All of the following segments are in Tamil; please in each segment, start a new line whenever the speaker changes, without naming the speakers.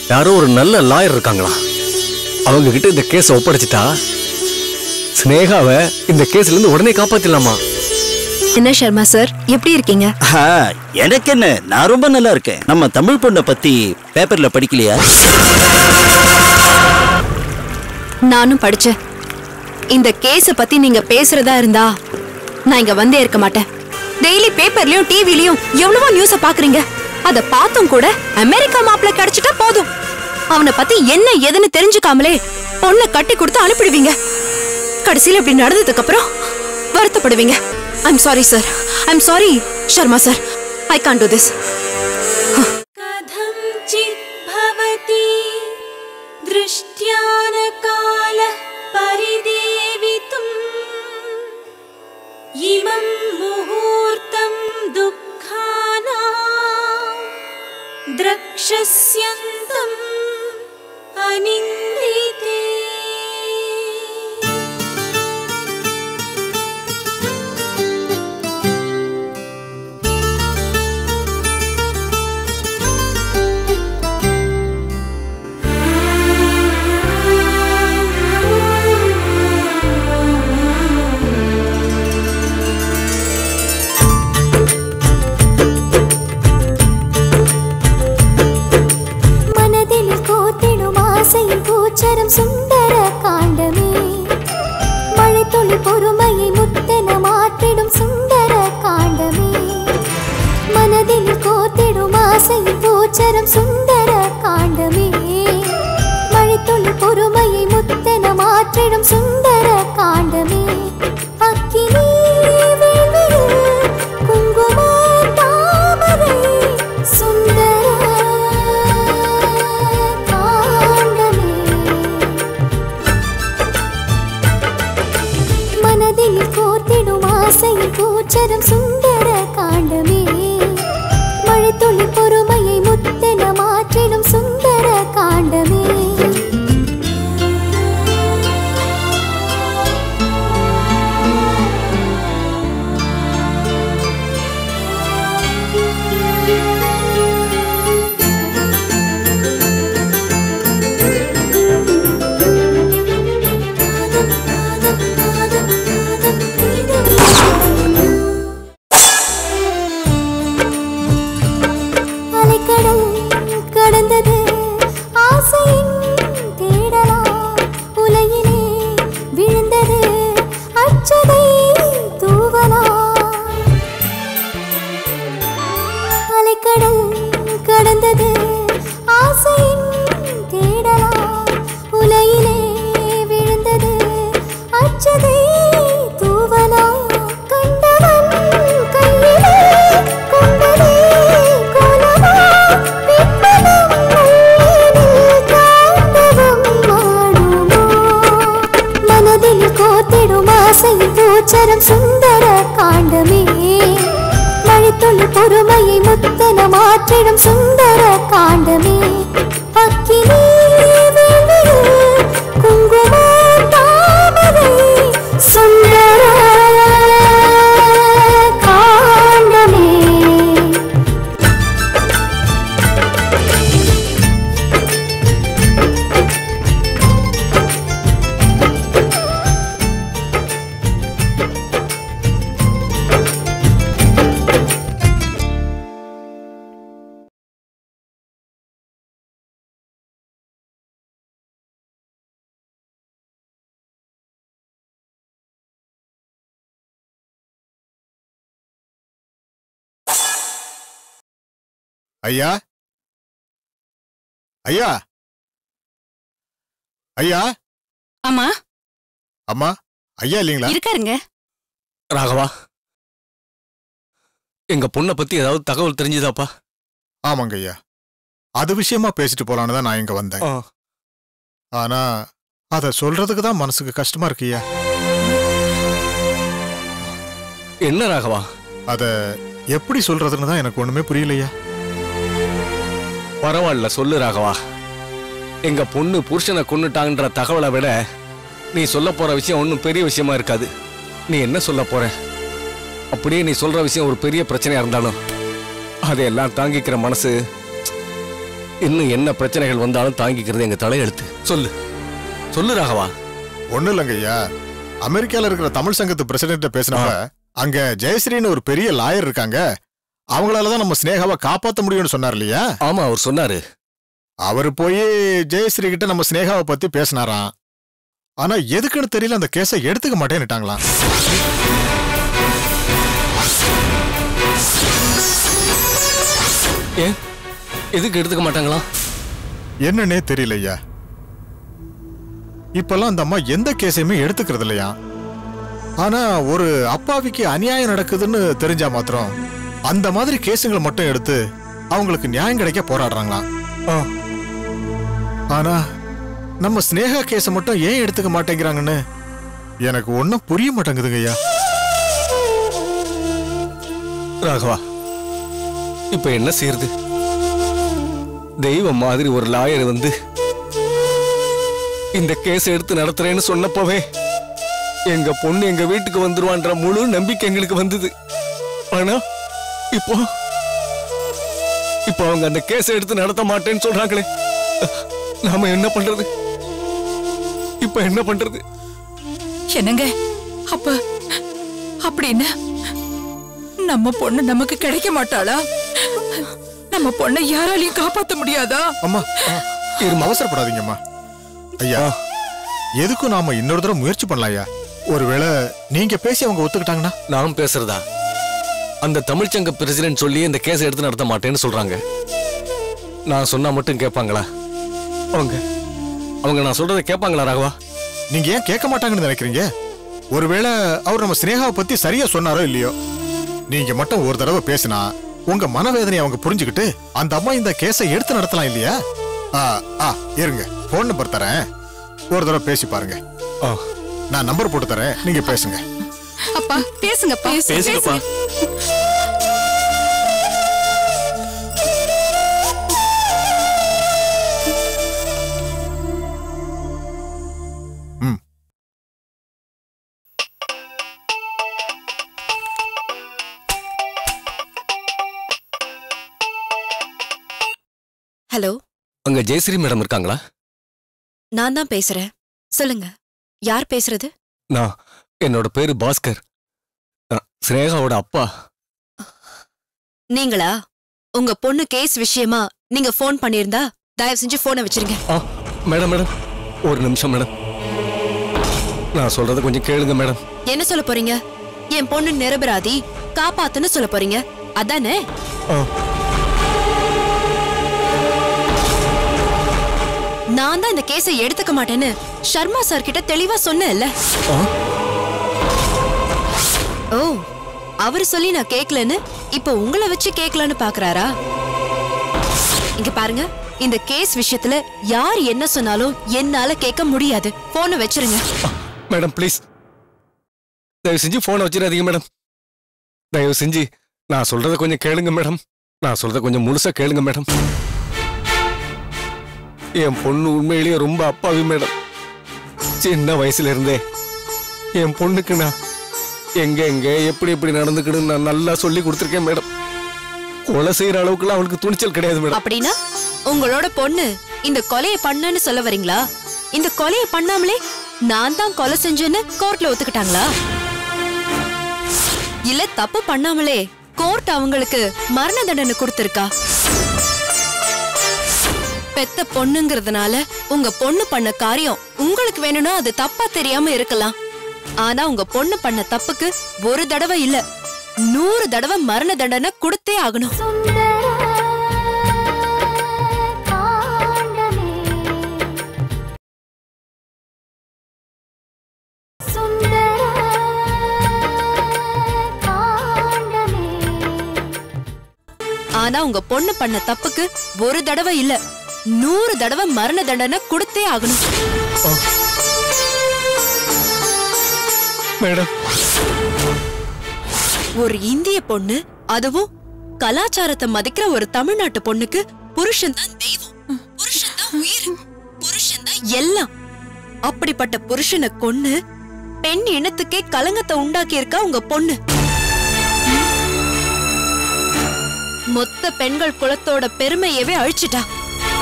யாரோ ஒரு நல்ல லாயர் இருக்காங்களா அவங்க கிட்ட இந்த கேஸை ஒப்படைச்சிட்டா ஸ்னேகாவை இந்த கேஸ்ல இருந்து உடனே காப்பாத்திடலாமா
என்ன சர்மா சார் எப்படி இருக்கீங்க
ஆ, எனக்கு என்ன நான் ரொம்ப நல்லா இருக்கேன் நம்ம தமிழ் பொண்ணை பத்தி பேப்பர்ல படிக்கலையா
நானும் படிச்சேன் இந்த கேஸ பத்தி நீங்க பேசுறதா இருந்தா நான் இங்க வந்தே இருக்க மாட்டேன் டெய்லி பேப்பர்லயும் டிவிலயும் எவ்வளவோ நியூஸ பாக்குறீங்க அத பார்த்தும் கூட அமெரிக்கா மாப்பிள்ள கிடைச்சிட்டா போதும் அவனை பத்தி என்ன ஏதுன்னு தெரிஞ்சுக்காமலே பொண்ணை கட்டி கொடுத்து அனுப்பிடுவீங்க கடைசியில இப்படி நடந்ததுக்கு அப்புறம் வருத்தப்படுவீங்க I'm sorry sir I'm sorry Sharma sir I can do this
कथञ्चित् भवति दृष्ट्यानकालः परिदेवितुम् इमं मुहूर्तं दुःखाना द्रक्षस्यन्तम् अनिन्दिते
மனதில் கோத்திடும் ஆசையின் பூச்சரம் சுந்தர காண்டமே மழை துளி பொறுமையை முத்தென மாற்றிடும் சுந்தர காண்டமே மனதில் கோத்திடும் ஆசையின் பூச்சரம் சுந்தர காண்டமே மழை துளி பொறுமையை முத்தென மாற்றிடும் சுந்தர காண்டமே அக்கினி வேள்வியில் குங்கும தாமரை சுந்தர காண்டமே மனதில் கோர்த்திடும் ஆசையின் கூச்சரம் சுந்தர காண்டமே மழை துளி பொறுமையை முத்தென மாற்றிடும் சுந்தர காண்டமே அலைக்கடல் கடந்தது ஆசையின் தேடலா உலகிலே விழுந்தது அச்சதை தூவலா அலைக்கடல் கடந்தது ஆசையின் தேடலா உலகிலே விழுந்தது அச்சதை தூவலா கண்டவன் கையிலே கொண்டதே கோலமா விண்மனம் மண்ணில் காத்தவம் மாடுமோ மனதில் கோத்திடும் ஆசையின் பூச்சரம் சுந்தர காண்டமே மழைத்துளி பொறுமையை முத்தன மாற்றிடும் சுந்தர காண்டமே அக்கினி வேள்வியில் குங்கும தாமரை சுந்தர காண்டமே
ஐயா ஐயா ஐயா
ஆமா
அம்மா ஐயா இல்லைங்களா
இருக்காருங்க
ராகவா எங்க பொண்ணை பத்தி ஏதாவது தகவல் தெரிஞ்சுதாப்பா
ஆமாங்க ஐயா அது விஷயமா பேசிட்டு போலான்னு தான் நான் இங்க வந்தேன்
ஆ.
ஆனா அத சொல்றதுக்கு தான் மனசுக்கு கஷ்டமா இருக்கு ஐயா
என்ன ராகவா
அத எப்படி சொல்றதுன்னு தான் எனக்கு ஒண்ணுமே புரியலையா
பரவாயில்ல சொல்லு ராகவா எங்க பொண்ணு புருஷனை கொன்னுட்டாங்கன்ற தகவலை விட நீ சொல்ல போற விஷயம் ஒன்றும் பெரிய விஷயமா இருக்காது நீ என்ன சொல்ல போற அப்படியே நீ சொல்ற விஷயம் ஒரு பெரிய பிரச்சனையா இருந்தாலும் அதையெல்லாம் தாங்கிக்கிற மனசு இன்னும் என்ன பிரச்சனைகள் வந்தாலும் தாங்கிக்கிறது எங்க தலையெழுத்து சொல்லு சொல்லு ராகவா
ஒண்ணும் இல்லைங்க ஐயா அமெரிக்கால இருக்கிற தமிழ் சங்கத்து பிரசிடென்ட் பேசினப்ப அங்க ஜெயஸ்ரீன்னு ஒரு பெரிய லாயர் இருக்காங்க அவங்களாலதான் நம்ம ஸ்னேகாவை காப்பாத்த முடியும்னு சொன்னார் இல்லையா
ஆமா அவர் சொன்னாரு
அவர் போய் ஜெயஸ்ரீ கிட்ட நம்ம ஸ்னேகாவை பத்தி பேசினாராம் ஆனா எதுக்குன்னு தெரியல அந்த கேஸை எடுத்துக்க மாட்டேன்னுட்டாங்களாம்
ஏன் எதுக்கு எடுத்துக்க மாட்டாங்களா
என்னன்னே தெரியல ஐயா இப்பெல்லாம் அந்த அம்மா எந்த கேஸையுமே எடுத்துக்கிறது இல்லையா ஆனா ஒரு அப்பாவிக்கு அநியாயம் நடக்குதுன்னு தெரிஞ்சா மாத்திரம் அந்த மாதிரி கேஸுங்களை மட்டும் எடுத்து அவங்களுக்கு நியாயம் கிடைக்க போராடுறாங்களாம்
ஆ,
ஆனா நம்ம ஸ்னேகா கேஸை மட்டும் ஏன் எடுத்துக்க மாட்டேங்கிறாங்கன்னு எனக்கு ஒன்றும் புரிய மாட்டேங்குதுங்க ஐயா
ராகவா இப்ப என்ன செய்யறது தெய்வம் மாதிரி ஒரு லாயர் வந்து இந்த கேஸ் எடுத்து நடத்துறேன்னு சொன்னப்பவே எங்க பொண்ணு எங்க வீட்டுக்கு வந்துருவான்ற முழு நம்பிக்கை எங்களுக்கு வந்தது ஆனா இப்போ இப்போ அவங்க அந்த கேஸை எடுத்து நடத்த மாட்டேன்னு சொல்றாங்களே நாம என்ன பண்றது இப்ப என்ன பண்றது
என்னங்க அப்ப அப்படின்னு நம்ம பொண்ணு நமக்கு கிடைக்க மாட்டாளா நம்ம பொண்ணை யாராலையும் காப்பாத்த முடியாதா
அம்மா இருமா அவசரப்படாதீங்கம்மா ஐயா எதுக்கும் நாம இன்னொரு தடவை முயற்சி பண்ணலாம் ஐயா ஒருவேளை நீங்க பேசி அவங்க ஒத்துக்கிட்டாங்கன்னா
நான் பேசுறதா அந்த தமிழ்ச்சங்க பிரசிடென்ட் சொல்லி இந்த கேஸை எடுத்து நடத்த மாட்டேன்னு சொல்றாங்க நான் சொன்னா மட்டும் கேட்பாங்களா அவங்க அவங்க நான் சொல்றதை கேட்பாங்களா ராகவா
நீங்க ஏன் கேட்க மாட்டாங்கன்னு நினைக்கிறீங்க ஒருவேளை அவர் நம்ம ஸ்னேகாவை பத்தி சரியா சொன்னாரோ இல்லையோ நீங்க மட்டும் ஒரு தடவை பேசினா உங்க மனவேதனையை அவங்க புரிஞ்சுக்கிட்டு அந்த அம்மா இந்த கேஸை எடுத்து நடத்தலாம் இல்லையா ஆ ஆ இருங்க போன் நம்பர் தரேன் ஒரு தடவை பேசி பாருங்க
ஆ,
நான் நம்பர் போட்டு தரேன் நீங்க பேசுங்க
அப்பா பேசுங்கப்பா
பேசுங்கப்பா
ம்
ஹலோ
அங்க ஜெயஸ்ரீ மேடம் இருக்காங்களா
நான் தான் பேசுறேன் சொல்லுங்க யார் பேசுறது
நான் என்னோட பேரு பாஸ்கர் நான் ஸ்னேகாவோட அப்பா
நீங்களா உங்க பொண்ணு கேஸ் விஷயமா நீங்க ஃபோன் பண்ணியிருந்தா தயவு செஞ்சு போனை வச்சிருங்க
ஆ மேடம் மேடம் ஒரு நிமிஷம் மேடம் நான் சொல்றதை கொஞ்சம் கேளுங்க மேடம்
என்ன சொல்ல போறீங்க என் பொண்ணு நிரபராதி காப்பாத்துன்னு சொல்ல போறீங்க அதானே
ஆ,
நான் தான் இந்த கேஸை எடுத்துக்க மாட்டேன்னு சர்மா சார் கிட்ட தெளிவா சொன்னேன்ல
ஆ,
ஓ அவர் சொல்லி நான் கேக்கலன்னு இப்போ உங்களை வச்சு கேக்கலான்னு பாக்குறாரா இங்க பாருங்க இந்த கேஸ் விஷயத்துல யார் என்ன சொன்னாலும் என்னால கேட்க முடியாது போனை வச்சிருங்க
மேடம் ப்ளீஸ் தயவு செஞ்சு ஃபோனை வச்சிடாதீங்க மேடம் தயவு செஞ்சு நான் சொல்றதை கொஞ்சம் கேளுங்க மேடம் நான் சொல்றதை கொஞ்சம் முழுசா கேளுங்க மேடம் என் பொண்ணு உண்மையிலேயே ரொம்ப அப்பாவி மேடம் சின்ன வயசுல இருந்தே என் பொண்ணுக்கு நான் எங்க எங்க எப்படி எப்படி நடந்துக்கணும்னு நான் நல்லா சொல்லி கொடுத்துருக்கேன் மேடம் கொலை செய்யற அளவுக்குலாம் அவளுக்கு துணிச்சல் கிடையாது மேடம்
அப்படின்னா உங்களோட பொண்ணு இந்த கொலையை பண்ணன்னு சொல்ல வரீங்களா இந்த கொலையை பண்ணாமலே நான் தான் கொலை செஞ்சேன்னு கோர்ட்ல ஒத்துக்கிட்டாங்களா இல்ல தப்பு பண்ணாமலே கோர்ட் அவங்களுக்கு மரண தண்டனை கொடுத்திருக்கா பெத்த பொண்ணுங்கிறதுனால உங்க பொண்ணு பண்ண காரியம் உங்களுக்கு வேணும்னா அது தப்பா தெரியாம இருக்கலாம் ஆனா உங்க பொண்ணு பண்ண தப்புக்கு ஒரு தடவை இல்ல நூறு தடவை மரண தண்டனை கொடுத்தே ஆகணும்
சுந்தர காண்டமே சுந்தர காண்டமே
ஆனா உங்க பொண்ணு பண்ண தப்புக்கு ஒரு தடவை இல்ல நூறு தடவை மரண தண்டனை கொடுத்தே ஆகணும்
மேடம்
ஒரு இந்திய பொண்ணு அதுவும் கலாச்சாரத்தை மதிக்கிற ஒரு தமிழ்நாட்டு பொண்ணுக்கு புருஷன் தான் தெய்வம் புருஷன் தான் உயிர் புருஷன் தான் எல்லாம் அப்படிப்பட்ட புருஷனை கொன்னு பெண் இனத்துக்கே கலங்கத்தை உண்டாக்கி இருக்கா உங்க பொண்ணு மொத்த பெண்கள் குலத்தோட பெருமையவே அழிச்சிட்டா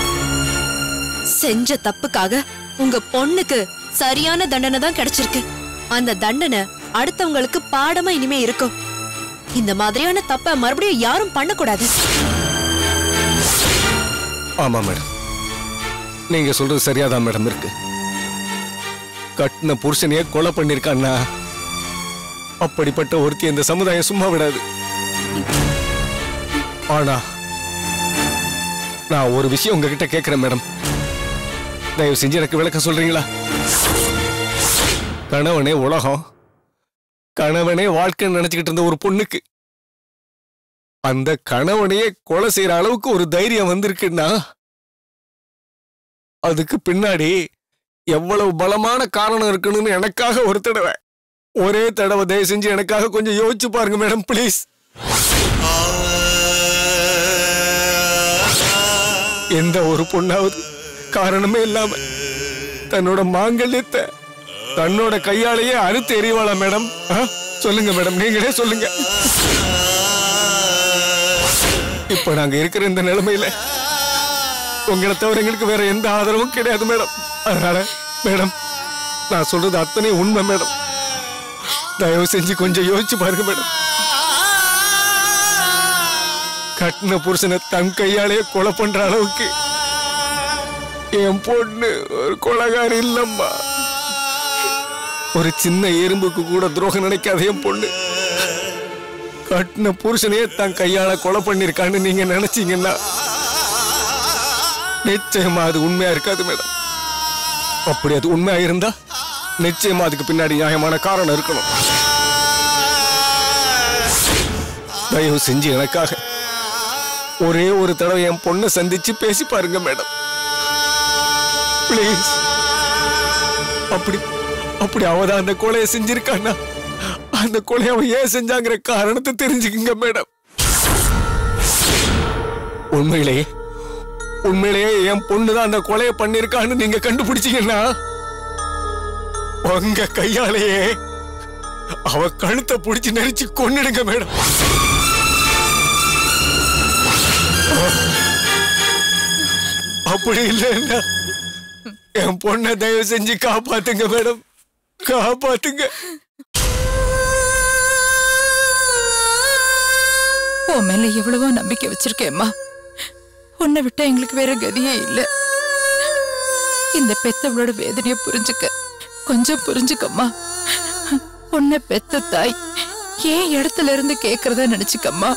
செஞ்ச தப்புக்காக உங்க பொண்ணுக்கு சரியான தண்டனை தான் கிடைச்சிருக்கு அந்த தண்டனை அடுத்தவங்களுக்கு பாடமா இனிமே இருக்கும் இந்த மாதிரியான தப்ப மறுபடியும் யாரும் பண்ணக்கூடாது
ஆமா மேடம் நீங்க சொல்றது சரியாதான் மேடம் இருக்கு கட்டின புருஷனையே கொலை பண்ணிருக்கான்னா அப்படிப்பட்ட ஒருத்தி இந்த சமுதாயம் சும்மா விடாது ஆனா நான் ஒரு விஷயம் உங்ககிட்ட கேட்கிறேன் மேடம் தயவு செஞ்சு எனக்கு விளக்க சொல்றீங்களா கணவனே உலகம் கணவனே வாழ்க்கைன்னு நினைச்சுக்கிட்டு இருந்த ஒரு பொண்ணுக்கு அந்த கணவனையே கொலை செய்யற அளவுக்கு ஒரு தைரியம் வந்திருக்குன்னா அதுக்கு பின்னாடி எவ்வளவு பலமான காரணம் இருக்குன்னு எனக்காக ஒரு தடவை ஒரே தடவை தயவு செஞ்சு எனக்காக கொஞ்சம் யோசிச்சு பாருங்க மேடம் ப்ளீஸ் எந்த ஒரு பொண்ணாவது காரணமே இல்லாம தன்னோட மாங்கல்யத்தை தன்னோட கையாலேயே அறுத்து எறிவாளா மேடம் ஆ? சொல்லுங்க மேடம் நீங்களே சொல்லுங்க இப்ப நாங்க இருக்கிற இந்த நிலைமையில உங்களை தவிர எங்களுக்கு வேற எந்த ஆதரவும் கிடையாது மேடம் அதனால மேடம் நான் சொல்றது அத்தனை உண்மை மேடம் தயவு செஞ்சு கொஞ்சம் யோசிச்சு பாருங்க மேடம் கட்டின புருஷனை தன் கையாலேயே கொலை பண்ற அளவுக்கு என் பொண்ணு ஒரு கொலகாரி இல்லம்மா ஒரு சின்ன எறும்புக்கு கூட துரோகம் நினைக்காத என் பொண்ணு கட்டின புருஷனையே தன் கையால கொலை பண்ணிருக்கான்னு நீங்க நினைச்சீங்கன்னா நிச்சயமா அது உண்மையா இருக்காது மேடம் அப்படி அது உண்மையா இருந்தா நிச்சயமா அதுக்கு பின்னாடி நியாயமான காரணம் இருக்கணும் தயவு செஞ்சு எனக்காக ஒரே ஒரு தடவை என் பொண்ணை சந்திச்சு பேசி பாருங்க மேடம் ப்ளீஸ் அப்படி அப்படி அவதான் அந்த கொலையை செஞ்சிருக்கானா அந்த கொலையை அவன் ஏன் செஞ்சாங்கிற காரணத்தை தெரிஞ்சுக்குங்க மேடம் உண்மையிலேயே உண்மையிலேயே என் பொண்ணு தான் அந்த கொலையை பண்ணிருக்கான்னு நீங்க கண்டுபிடிச்சீங்கன்னா உங்க கையாலேயே அவ கழுத்தை பிடிச்சு நெரிச்சு கொன்னிடுங்க மேடம் அப்படி இல்லைன்னா என் பொண்ணை தயவு செஞ்சு காப்பாத்துங்க மேடம் காப்பாத்துங்க
உன் மேல எவ்வளவோ நம்பிக்கை வச்சிருக்கேம்மா உன்னை விட்டா எங்களுக்கு வேற கதியே இல்ல இந்த பெத்தவளோட வேதனைய புரிஞ்சுக்க கொஞ்சம் புரிஞ்சுக்கம்மா உன்னை பெத்த தாய் ஏன் இடத்துல இருந்து கேக்குறதா நினைச்சுக்கம்மா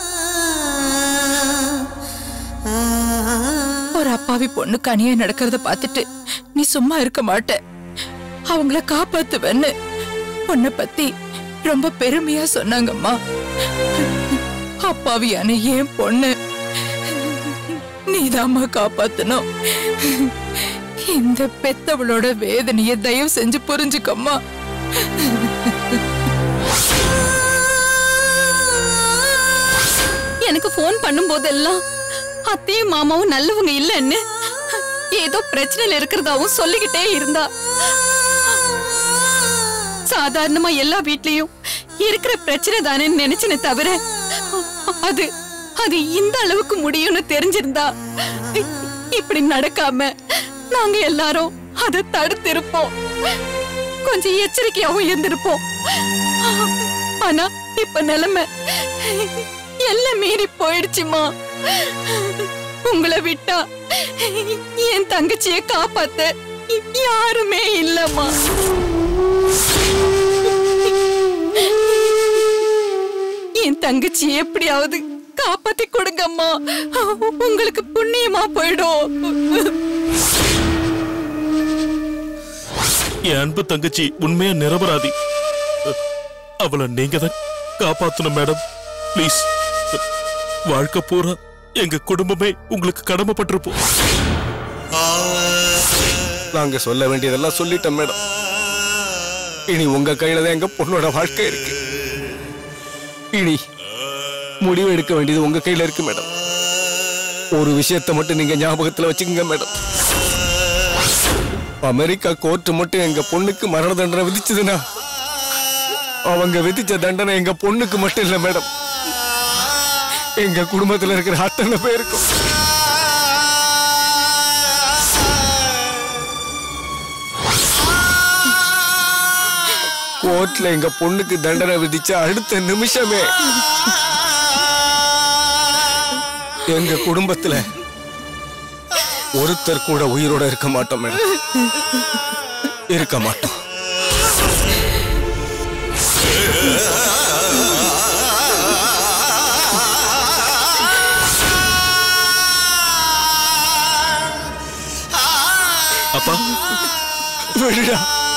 ஒரு அப்பாவி பொண்ணுக்கு அநியாயம் நடக்கிறத பார்த்துட்டு நீ சும்மா இருக்க மாட்ட அவங்கள காப்பாத்துவேன்னு உன்னை பத்தி ரொம்ப பெருமையா சொன்னாங்கம்மா அப்பாவியான ஏன் பொண்ணு நீதாம்மா காப்பாத்தணும் இந்த பெத்தவளோட வேதனைய தயவு செஞ்சு புரிஞ்சுக்கம்மா
எனக்கு ஃபோன் பண்ணும்போதெல்லாம் அத்தையும் மாமாவும் நல்லவங்க இல்லைன்னு ஏதோ பிரச்சனையில இருக்கிறதாவும் சொல்லிக்கிட்டே இருந்தா சாதாரணமா எல்லா வீட்லயும் இருக்கிற பிரச்சனை தானே நினைச்சனே தவிர அது அது இந்த அளவுக்கு முடியும்னு தெரிஞ்சிருந்தா இ- இப்படி நடக்காம நாங்க எல்லாரும் அதை தடுத்திருப்போம் கொஞ்சம் எச்சரிக்கையாவும் இருந்திருப்போம் ஆனா இப்ப நிலைமை எல்லாம் மீறி போயிடுச்சுமா உங்களை விட்டா என் தங்கச்சிய காப்பாத்த யாருமே இல்லம்மா என் தங்கச்சி எப்படியாவது காப்பாத்தி கொடுங்கம்மா உங்களுக்கு புண்ணியமா போயிடும்
என் அன்பு தங்கச்சி உண்மையா நிரபராதி அவளை நீங்க தான் காப்பாத்தணும் மேடம் ப்ளீஸ் வாழ்க்கை பூரா எங்க குடும்பமே உங்களுக்கு கடமைப்பட்டிருப்போம்
நாங்க சொல்ல வேண்டியதெல்லாம் சொல்லிட்டோம் மேடம் இனி உங்க கையில தான் எங்க பொண்ணோட வாழ்க்கை இருக்கு இனி முடிவு எடுக்க வேண்டியது உங்க கையில இருக்கு மேடம் ஒரு விஷயத்தை மட்டும் நீங்க ஞாபகத்துல வச்சுக்கோங்க மேடம் அமெரிக்கா கோர்ட் மட்டும் எங்க பொண்ணுக்கு மரண தண்டனை விதிச்சதுன்னா அவங்க விதிச்ச தண்டனை எங்க பொண்ணுக்கு மட்டும் இல்ல மேடம் எங்க குடும்பத்துல இருக்கிற அத்தனை பேருக்கும் கோர்ட்ல எங்க பொண்ணுக்கு தண்டனை விதிச்ச அடுத்த நிமிஷமே எங்க குடும்பத்துல ஒருத்தர் கூட உயிரோட இருக்க மாட்டோம் மேடம் இருக்க மாட்டோம்
அப்பா
விடுடா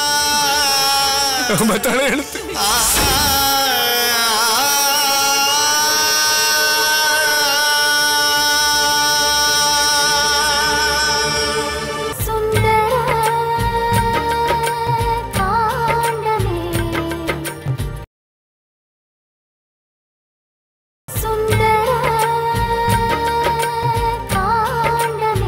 நம்ம தலையெழுத்து
சுந்தர காண்டமே சுந்தர காண்டமே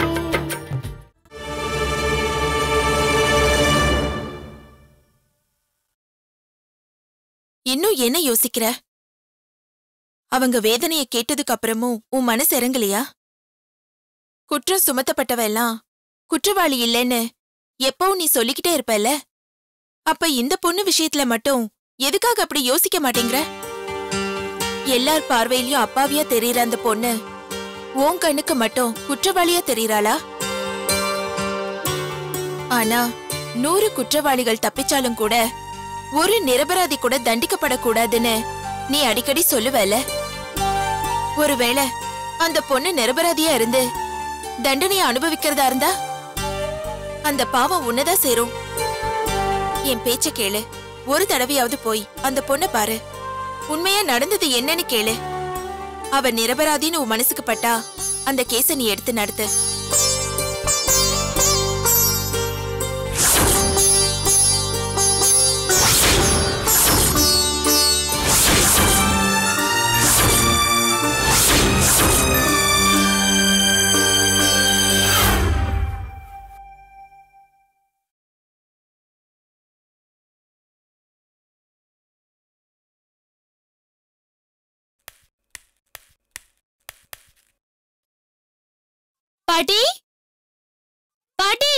இன்னும் என்ன யோசிக்கிற அவங்க வேதனைய கேட்டதுக்கு அப்புறமும் உன் மனசு இறங்கலையா குற்றம் சுமத்தப்பட்டவ எல்லாம் குற்றவாளி இல்லைன்னு எப்பவும் நீ சொல்லிக்கிட்டே இருப்பல்ல அப்ப இந்த பொண்ணு விஷயத்துல மட்டும் எதுக்காக அப்படி யோசிக்க மாட்டேங்கிற எல்லார் பார்வையிலயும் அப்பாவியா தெரியற அந்த பொண்ணு உன் கண்ணுக்கு மட்டும் குற்றவாளியா தெரியறாளா ஆனா நூறு குற்றவாளிகள் தப்பிச்சாலும் கூட ஒரு நிரபராதி கூட தண்டிக்கப்படக்கூடாதுன்னு நீ அடிக்கடி சொல்லுவல ஒருவேளை அந்த பொண்ணு நிரபராதியா இருந்து தண்டனையை அனுபவிக்கிறதா இருந்தா அந்த பாவம் உன்னதான் சேரும் என் பேச்ச கேளு ஒரு தடவையாவது போய் அந்த பொண்ண பாரு உண்மையா நடந்தது என்னன்னு கேளு அவ நிரபராதின்னு உன் மனசுக்கு பட்டா அந்த கேஸ நீ எடுத்து நடத்து
பாட்டி பாட்டி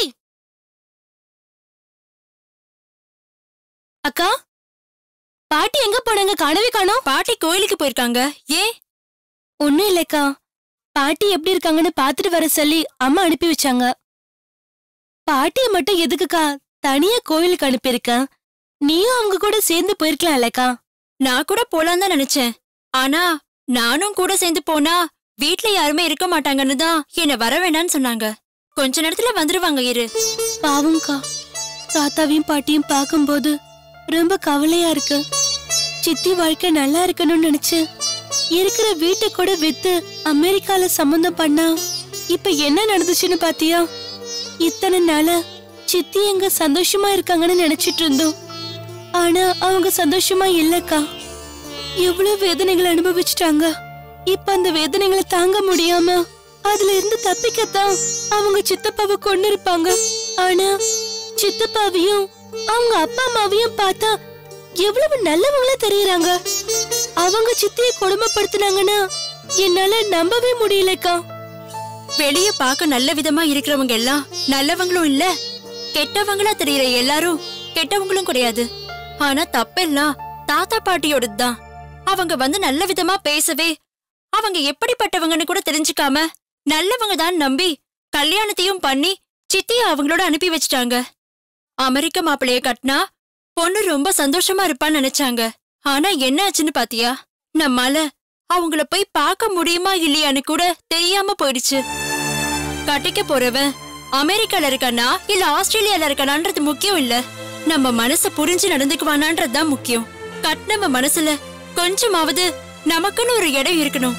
அக்கா பாட்டி எங்க போனாங்க காணவே காணோம் பாட்டி கோயிலுக்கு போயிருக்காங்க ஏன் ஒண்ணும் இல்லக்கா பாட்டி எப்படி இருக்காங்கன்னு பாத்துட்டு வர சொல்லி அம்மா அனுப்பி வச்சாங்க பாட்டிய மட்டும் எதுக்குக்கா தனியா கோயிலுக்கு அனுப்பியிருக்க நீயும் அவங்க கூட சேர்ந்து போயிருக்கலாம் இல்லக்கா நான் கூட போலாம் தான் நினைச்சேன் ஆனா நானும் கூட சேர்ந்து போனா வீட்ல யாருமே இருக்க மாட்டாங்கன்னு தான் என்ன வர வேண்டாம்னு சொன்னாங்க கொஞ்ச நேரத்துல வந்துருவாங்க இரு பாவம்க்கா தாத்தாவையும் பாட்டியும் பார்க்கும்போது ரொம்ப கவலையா இருக்கு சித்தி வாழ்க்கை நல்லா இருக்கணும்னு நினைச்சு இருக்கிற வீட்டை கூட வித்து அமெரிக்கால சம்மந்தம் பண்ணா இப்ப என்ன நடந்துச்சுன்னு பாத்தியா இத்தனை நாளா சித்தி எங்க சந்தோஷமா இருக்காங்கன்னு நினைச்சிட்டு இருந்தோம் ஆனா அவங்க சந்தோஷமா இல்லக்கா எவ்வளவு வேதனைகளை அனுபவிச்சிட்டாங்க இப்ப அந்த வேதனைகளை தாங்க முடியாம அதுல இருந்து தப்பிக்கத்தான் அவங்க சித்தப்பாவை கொண்டு இருப்பாங்க ஆனா சித்தப்பாவையும் அவங்க அப்பா அம்மாவையும் பார்த்தா எவ்வளவு நல்லவங்களா தெரியறாங்க அவங்க சித்தியை கொடுமைப்படுத்தினாங்கன்னா என்னால நம்பவே முடியலக்கா வெளிய பார்க்க நல்ல விதமா இருக்கிறவங்க எல்லாம் நல்லவங்களும் இல்ல கெட்டவங்களா தெரியற எல்லாரும் கெட்டவங்களும் கிடையாது ஆனா தப்பெல்லாம் தாத்தா பாட்டியோடது தான் அவங்க வந்து நல்ல விதமா பேசவே அவங்க எப்படிப்பட்டவங்கன்னு கூட தெரிஞ்சுக்காம நல்லவங்க தான் நம்பி கல்யாணத்தையும் பண்ணி சித்திய அவங்களோட அனுப்பி வச்சிட்டாங்க அமெரிக்க மாப்பிளைய கட்டினா பொண்ணு ரொம்ப சந்தோஷமா இருப்பான்னு நினைச்சாங்க ஆனா என்ன ஆச்சுன்னு பாத்தியா நம்மால அவங்கள போய் பார்க்க முடியுமா இல்லையான்னு கூட தெரியாம போயிடுச்சு கட்டிக்க போறவன் அமெரிக்கால இருக்கானா இல்ல ஆஸ்திரேலியால இருக்கானான்றது முக்கியம் இல்ல நம்ம மனச புரிஞ்சு நடந்துக்குவானான்றது தான் முக்கியம் கட்டினவ மனசுல கொஞ்சமாவது நமக்குன்னு ஒரு இடம் இருக்கணும்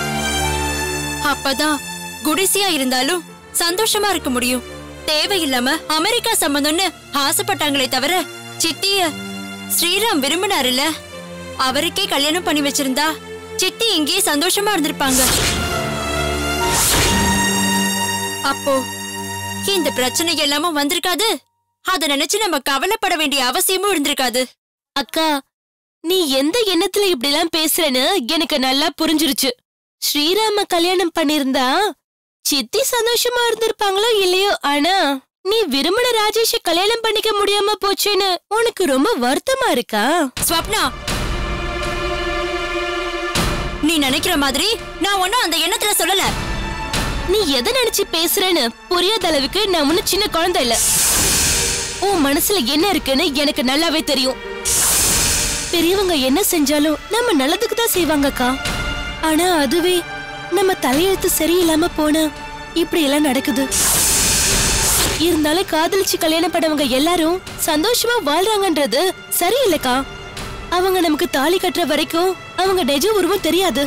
அப்பதான் குடிசையா இருந்தாலும் சந்தோஷமா இருக்க முடியும் தேவையில்லாம அமெரிக்கா சம்பந்தம்னு ஆசைப்பட்டாங்களே தவிர சித்திய ஸ்ரீராம் விரும்பினாருல்ல அவருக்கே கல்யாணம் பண்ணி வச்சிருந்தா சித்தி இங்கேயே சந்தோஷமா இருந்திருப்பாங்க அப்போ இந்த பிரச்சனை எல்லாமும் வந்திருக்காது அத நினைச்சு நம்ம கவலைப்பட வேண்டிய அவசியமும் இருந்திருக்காது அக்கா நீ எந்த எண்ணத்துல இப்படி எல்லாம் பேசுறேன்னு எனக்கு நல்லா புரிஞ்சிருச்சு ஸ்ரீராம கல்யாணம் பண்ணிருந்தா சித்தி சந்தோஷமா இருந்திருப்பாங்களோ இல்லையோ ஆனா
நீ விரும்பின ராஜேஷ கல்யாணம் பண்ணிக்க முடியாம போச்சுன்னு உனக்கு ரொம்ப வருத்தமா இருக்கா
ஸ்வப்னா நீ நினைக்கிற மாதிரி நான் ஒன்னும் அந்த எண்ணத்துல சொல்லல
நீ எதை நினைச்சு பேசுறேன்னு புரியாத அளவுக்கு நான் ஒன்னும் சின்ன குழந்தை இல்ல உன் மனசுல என்ன இருக்குன்னு எனக்கு நல்லாவே தெரியும் பெரியவங்க என்ன செஞ்சாலும் நம்ம நல்லதுக்கு தான் செய்வாங்கக்கா ஆனா அதுவே நம்ம தலையெழுத்து சரியில்லாம போனா இப்படி எல்லாம் நடக்குது இருந்தாலும் காதலிச்சு கல்யாணம் பண்ணவங்க எல்லாரும் சந்தோஷமா வாழ்றாங்கன்றது சரியில்லைக்கா அவங்க நமக்கு தாலி கட்டுற வரைக்கும் அவங்க நிஜ உருவம் தெரியாது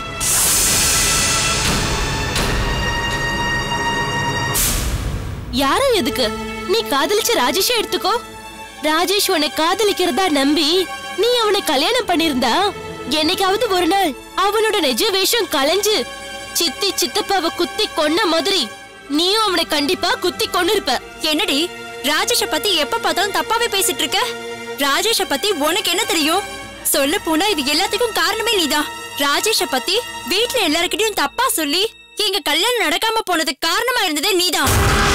யாரும் எதுக்கு நீ காதலிச்ச ராஜேஷே எடுத்துக்கோ ராஜேஷ் உன்னை காதலிக்கிறதா நம்பி நீ அவனை கல்யாணம் பண்ணிருந்தா என்னைக்காவது ஒரு நாள் அவனோட நிஜ வேஷம் கலைஞ்சு சித்தி சித்தப்பாவை குத்தி கொன்ன மாதிரி நீயும் அவனை கண்டிப்பா குத்தி கொண்டு இருப்ப
என்னடி ராஜேஷ பத்தி எப்ப பார்த்தாலும் தப்பாவே பேசிட்டு இருக்க ராஜேஷ பத்தி உனக்கு என்ன தெரியும் சொல்ல போனா இது எல்லாத்துக்கும் காரணமே நீதான் ராஜேஷ பத்தி வீட்ல எல்லாருக்கிட்டையும் தப்பா சொல்லி எங்க கல்யாணம் நடக்காம போனதுக்கு காரணமா இருந்ததே நீதான்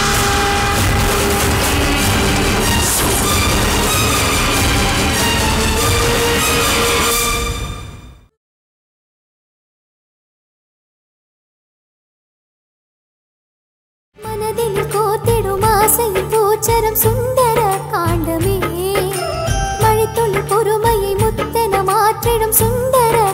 மனதில் கோத்திடும் ஆசை பூச்சரம் சுந்தர காண்டமே மழைத்துளி பொறுமையை முத்தென மாற்றிடும் சுந்தர